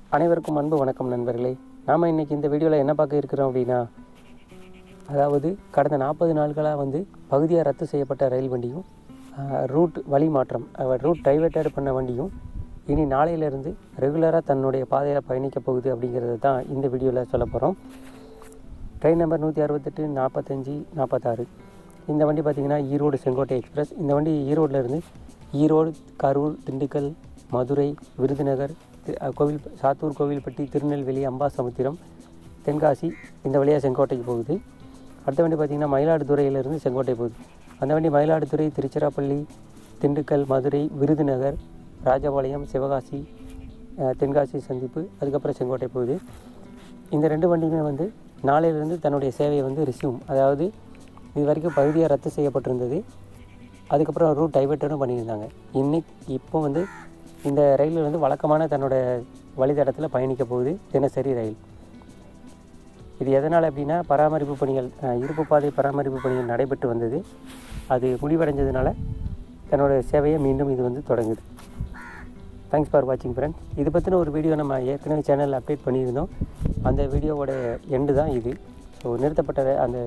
அனைவருக்கும் அன்பு வணக்கம் நண்பர்களே நாம் இன்றைக்கி இந்த வீடியோவில் என்ன பார்க்க இருக்கிறோம் அப்படின்னா அதாவது கடந்த நாற்பது நாட்களாக வந்து பகுதியாக ரத்து செய்யப்பட்ட ரயில் வண்டியும் ரூட் வழி மாற்றம் ரூட் டைவர்ட்டட் பண்ண வண்டியும் இனி நாளையிலிருந்து ரெகுலராக தன்னுடைய பாதையில் பயணிக்க போகுது அப்படிங்கிறது தான் இந்த வீடியோவில் சொல்ல போகிறோம் ட்ரெயின் நம்பர் நூற்றி அறுபத்தெட்டு நாற்பத்தஞ்சு நாற்பத்தாறு இந்த வண்டி பார்த்திங்கன்னா ஈரோடு செங்கோட்டை எக்ஸ்பிரஸ் இந்த வண்டி ஈரோட்டில் இருந்து ஈரோடு கரூர் திண்டுக்கல் மதுரை விருதுநகர் தி- அஹ் கோவில் சாத்தூர் கோவில்பட்டி திருநெல்வேலி அம்பாசமுத்திரம் தென்காசி இந்த வழியாக செங்கோட்டைக்கு போகுது அடுத்த வண்டி பார்த்திங்கன்னா மயிலாடுதுறையிலிருந்து செங்கோட்டை போகுது அந்த வண்டி மயிலாடுதுறை திருச்சிராப்பள்ளி திண்டுக்கல் மதுரை விருதுநகர் ராஜபாளையம் சிவகாசி அஹ் தென்காசி சந்திப்பு அதுக்கப்புறம் செங்கோட்டை போகுது இந்த ரெண்டு வண்டியுமே வந்து நாளையிலிருந்து தன்னுடைய சேவையை வந்து ரிசீவ் அதாவது இது வரைக்கும் பகுதியாக ரத்து செய்யப்பட்டிருந்தது அதுக்கப்புறம் ரூட் டைவர்ட்டடும் பண்ணியிருந்தாங்க இன்னைக்கு இப்போ வந்து இந்த ரயில் வந்து வழக்கமான தன்னோட வழித்தடத்தில் பயணிக்க போகுது தினசரி ரயில் இது எதனால் அப்படின்னா பராமரிப்பு பணிகள் அஹ், இருப்பு பாதை பராமரிப்பு பணிகள் நடைபெற்று வந்தது அது முடிவடைஞ்சதுனால தன்னோட சேவையை மீண்டும் இது வந்து தொடங்குது தேங்க்ஸ் ஃபார் வாட்சிங் ஃப்ரெண்ட் இது பற்றின ஒரு வீடியோ நம்ம ஏற்கனவே சேனலில் அப்டேட் பண்ணியிருந்தோம் அந்த வீடியோவோட எண்டு தான் இது ஸோ நிறுத்தப்பட்ட ர- அந்த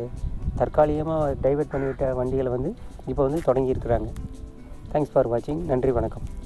தற்காலிகமாக டைவர்ட் பண்ணிவிட்ட வண்டிகளை வந்து இப்போ வந்து தொடங்கி இருக்கிறாங்க தேங்க்ஸ் ஃபார் வாட்சிங் நன்றி வணக்கம்